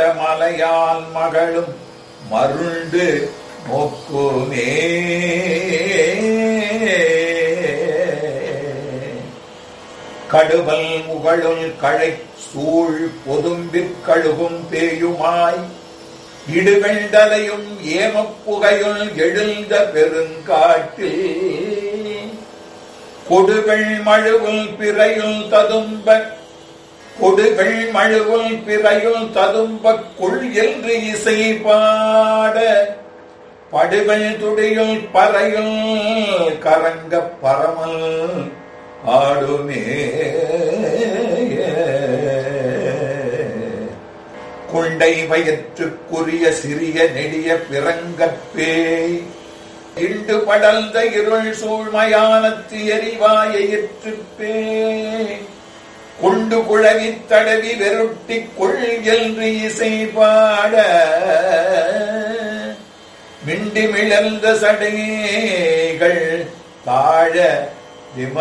மலையால் மகளும் மருண்டு நோக்குமே கடுவல் முகழுள் களை சூழ் பொதும்பிற் கழுகும் பேயுமாய் இடுகண்டலையும் ஏமப்புகையுள் எழுந்த பெருங்காட்டில் கொடுகள் மழுவுல் பிறையுள் ததும்ப கொடுகள் மழுவுல் பிறையுள் ததும்ப கொள் என்று இசை பாட படுகள் துடியுள் பறையுள் கரங்க பரமல் ஆடுமே குண்டை வயிற்றுக்குரிய சிறிய நெடிய பிறங்கப்பேய் இண்டு படர்ந்த இருள் சூழ்மயானத்து எரிவாயிற்றுப்பே கொண்டு குழவி தடவி வெருட்டி கொள் என்று இசை பாட மிண்டி மிளர்ந்த சடைகள் தாழ விம